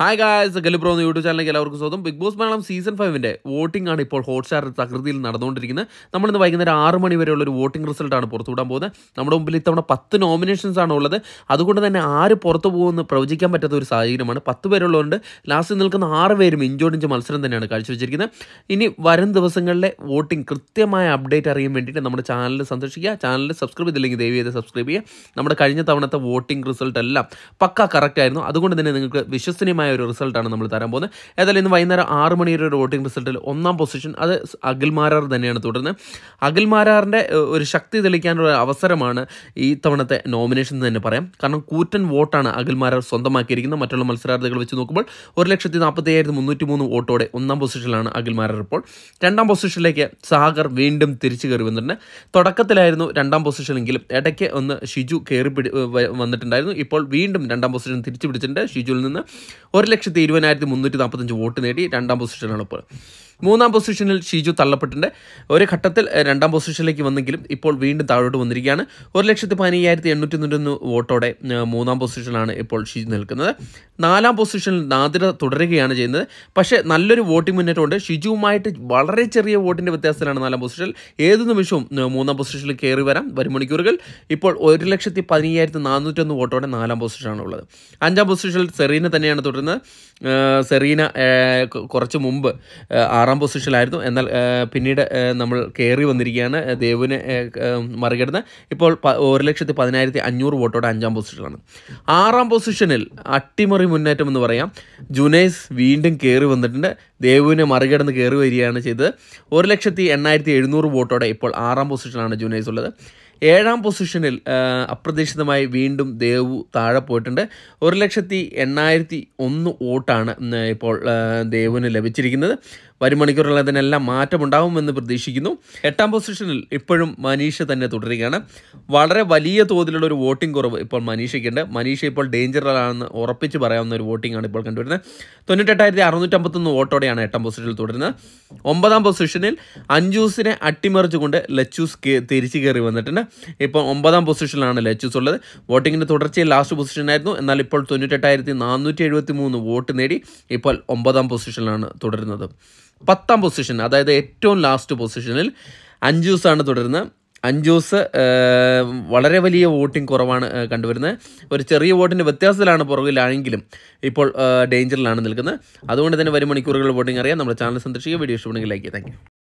hi guys ഗലിബ്രോ എന്ന YouTube ചാനലിലേക്ക് എല്ലാവർക്കും സ്വാഗതം ബിഗ് ബോസ് മലയാളം സീസൺ ഫൈവിൻ്റെ വോട്ടിംഗ് ആണ് ഇപ്പോൾ ഹോട്ട്സ്റ്റാർ തകൃതിയിൽ നടന്നുകൊണ്ടിരിക്കുന്നത് നമ്മളിന്ന് വൈകുന്നേരം ആറ് മണി വരെയുള്ള ഒരു വോട്ടിംഗ് റിസൾട്ടാണ് പുറത്തുവിടാൻ പോകുന്നത് നമ്മുടെ മുമ്പിൽ ഇത്തവണ പത്ത് നോമിനേഷൻസ് ആണ് ഉള്ളത് അതുകൊണ്ട് തന്നെ ആര് പുറത്തു പോകുമെന്ന് പ്രവചിക്കാൻ പറ്റാത്ത ഒരു സാഹചര്യമാണ് പത്ത് പേരുള്ളതുകൊണ്ട് ലാസ്റ്റ് നിൽക്കുന്ന ആറ് പേരും ഇഞ്ചോടിഞ്ച് മത്സരം തന്നെയാണ് കാഴ്ചവെച്ചിരിക്കുന്നത് ഇനി വരും ദിവസങ്ങളിലെ വോട്ടിംഗ് കൃത്യമായ അപ്ഡേറ്റ് അറിയാൻ വേണ്ടിയിട്ട് നമ്മുടെ ചാനൽ സന്ദർശിക്കുക ചാനൽ സബ്സ്ക്രൈബ് ചെയ്തില്ലെങ്കിൽ ദയവ് ചെയ്ത് സബ്സ്ക്രൈബ് ചെയ്യുക നമ്മുടെ കഴിഞ്ഞ തവണത്തെ വോട്ടിംഗ് റിസൾട്ട് എല്ലാം പക്ക കറക്റ്റ് ആയിരുന്നു അതുകൊണ്ട് തന്നെ നിങ്ങൾക്ക് വിശ്വസനീയമായ ഒരു റിസൾട്ടാണ് നമ്മൾ തരാൻ പോകുന്നത് ഏതായാലും ഇന്ന് വൈകുന്നേരം ആറ് മണി വരെ ഒരു വോട്ടിംഗ് റിസൾട്ടിൽ ഒന്നാം പൊസിഷൻ അത് അഖിൽമാരാർ തന്നെയാണ് തുടരുന്നത് അഖിൽമാരാറിൻ്റെ ഏഹ്, ഒരു ശക്തി തെളിയിക്കാനുള്ള അവസരമാണ് ഈ തവണത്തെ നോമിനേഷൻ എന്ന് തന്നെ പറയാം കാരണം കൂറ്റൻ വോട്ടാണ് അഖിൽമാരാർ സ്വന്തമാക്കിയിരിക്കുന്നത് മറ്റുള്ള മത്സരാർത്ഥികൾ വെച്ച് നോക്കുമ്പോൾ ഒരു ലക്ഷത്തി നാൽപ്പത്തി അയ്യായിരത്തി മുന്നൂറ്റി മൂന്ന് വോട്ടോടെ ഒന്നാം പൊസിഷനിലാണ് അഖിൽമാരാർ ഇപ്പോൾ രണ്ടാം പൊസിഷനിലേക്ക് സാഗർ വീണ്ടും തിരിച്ചു കയറി വന്നിട്ടുണ്ട് തുടക്കത്തിലായിരുന്നു രണ്ടാം പൊസിഷനെങ്കിലും ഇടയ്ക്ക് ഒന്ന് ഷിജു കയറി പിടി വ- വന്നിട്ടുണ്ടായിരുന്നു ഇപ്പോൾ വീണ്ടും രണ്ടാം പൊസിഷൻ തിരിച്ചു പിടിച്ചിട്ടുണ്ട് ഷിജുവിൽ നിന്ന് ഒരു ലക്ഷത്തി ഇരുപതിനായിരത്തി മുന്നൂറ്റി നാൽപ്പത്തഞ്ച് വോട്ട് നേടി രണ്ടാം പൊസിഷനാണ് ഇപ്പോൾ മൂന്നാം പൊസിഷനിൽ ഷിജു തള്ളപ്പെട്ടിട്ടുണ്ട് ഒരു ഘട്ടത്തിൽ ഏഹ്, രണ്ടാം പൊസിഷനിലേക്ക് വന്നെങ്കിലും ഇപ്പോൾ വീണ്ടും താഴോട്ട് വന്നിരിക്കുകയാണ് ഒരു ലക്ഷത്തി പതിനയ്യായിരത്തി എണ്ണൂറ്റി തൊണ്ണൂറ്റൊന്ന് വോട്ടോടെ ഏഹ്, മൂന്നാം പൊസിഷനിലാണ് ഇപ്പോൾ ഷിജു നിൽക്കുന്നത് നാലാം പൊസിഷനിൽ നാദിര തുടരുകയാണ് ചെയ്യുന്നത് പക്ഷേ നല്ലൊരു വോട്ടിംഗ് മുന്നേറ്റമുണ്ട് ഷിജുവുമായിട്ട് വളരെ ചെറിയ വോട്ടിൻ്റെ വ്യത്യാസത്തിലാണ് നാലാം പൊസിഷനിൽ ഏത് നിമിഷവും ഏഹ്, മൂന്നാം പൊസിഷനിൽ കയറി വരാം വരും മണിക്കൂറുകൾ ഇപ്പോൾ ഒരു ലക്ഷത്തി പതിനയ്യായിരത്തി നാനൂറ്റൊന്ന് വോട്ടോടെ നാലാം പൊസിഷനാണ് ഉള്ളത് അഞ്ചാം പൊസിഷനിൽ സെറീന തന്നെയാണ് തുടരുന്നത് ഏഹ്, സെറീന ഏഹ്, കൊ- കുറച്ച് മുമ്പ് ഏഹ്, ആറാം പൊസിഷനിലായിരുന്നു എന്നാൽ ഏഹ്, പിന്നീട് ഏഹ്, നമ്മൾ കയറി വന്നിരിക്കുകയാണ് ഏഹ്, ദേവിനെ ഏഹ്, ഏഹ്, മറികടന്ന് ഇപ്പോൾ പ- ഒരു ലക്ഷത്തി പതിനായിരത്തി അഞ്ഞൂറ് വോട്ടോടെ അഞ്ചാം പൊസിഷനിലാണ് ആറാം പൊസിഷനിൽ അട്ടിമറി മുന്നേറ്റം എന്ന് പറയാം ജുനൈസ് വീണ്ടും കയറി വന്നിട്ടുണ്ട് ദേവുവിനെ മറികടന്ന് കയറി വരികയാണ് ചെയ്തത് ഒരു ലക്ഷത്തി എണ്ണായിരത്തി എഴുന്നൂറ് വോട്ടോടെ ഇപ്പോൾ ആറാം പൊസിഷനിലാണ് ജുനൈസ് ഉള്ളത് ഏഴാം പൊസിഷനിൽ ആ, അപ്രതീക്ഷിതമായി വീണ്ടും ദേവു താഴെ പോയിട്ടുണ്ട് ഒരു ലക്ഷത്തി എണ്ണായിരത്തി ഒന്ന് വോട്ടാണ് ഉം, ഇപ്പോൾ ആ, ദേവുവിന് ലഭിച്ചിരിക്കുന്നത് വരും മണിക്കൂറുകളിൽ അതിനെല്ലാം മാറ്റമുണ്ടാകുമെന്ന് പ്രതീക്ഷിക്കുന്നു എട്ടാം പൊസിഷനിൽ ഇപ്പോഴും മനീഷ തന്നെ തുടരുകയാണ് വളരെ വലിയ തോതിലുള്ള ഒരു വോട്ടിംഗ് കുറവ് ഇപ്പോൾ മനീഷയ്ക്കുണ്ട് മനീഷ ഇപ്പോൾ ഡേഞ്ചറാണെന്ന് ഉറപ്പിച്ച് പറയാവുന്ന ഒരു വോട്ടിംഗ് ആണ് ഇപ്പോൾ കണ്ടുവരുന്നത് തൊണ്ണൂറ്റെട്ടായിരത്തി അറുന്നൂറ്റമ്പത്തൊന്ന് വോട്ടോടെയാണ് എട്ടാം പൊസിഷനിൽ തുടരുന്നത് ഒമ്പതാം പൊസിഷനിൽ അഞ്ജൂസിനെ അട്ടിമറിച്ചുകൊണ്ട് ലച്ചൂസ് കേ- തിരിച്ചു കയറി വന്നിട്ടുണ്ട് ഇപ്പോൾ ഒമ്പതാം പൊസിഷനിലാണ് ലച്ചൂസ് ഉള്ളത് വോട്ടിങ്ങിൻ്റെ തുടർച്ചയിൽ ലാസ്റ്റ് പൊസിഷനായിരുന്നു എന്നാൽ ഇപ്പോൾ തൊണ്ണൂറ്റെട്ടായിരത്തി നാനൂറ്റി എഴുപത്തി മൂന്ന് വോട്ട് നേടി ഇപ്പോൾ ഒമ്പതാം പൊസിഷനിലാണ് തുടരുന്നത് പത്താം പൊസിഷൻ അതായത് ഏറ്റവും ലാസ്റ്റ് പൊസിഷനിൽ അഞ്ജൂസാണ് തുടരുന്നത് അഞ്ജൂസ് ഏഹ്, വളരെ വലിയ വോട്ടിംഗ് കുറവാണ് ഏഹ്, കണ്ടുവരുന്നത് ഒരു ചെറിയ വോട്ടിൻ്റെ വ്യത്യാസത്തിലാണ് പുറകിലാണെങ്കിലും ഇപ്പോൾ ഏഹ്, ഡേഞ്ചറിലാണ് നിൽക്കുന്നത് അതുകൊണ്ട് തന്നെ വരും മണിക്കൂറുകൾ വോട്ടിംഗ് അറിയാം നമ്മുടെ ചാനൽ സന്ദർശിക്കുക വീഡിയോ ഇഷ്ടപ്പെടുമെങ്കിൽ ലൈക്ക് താങ്ക് യു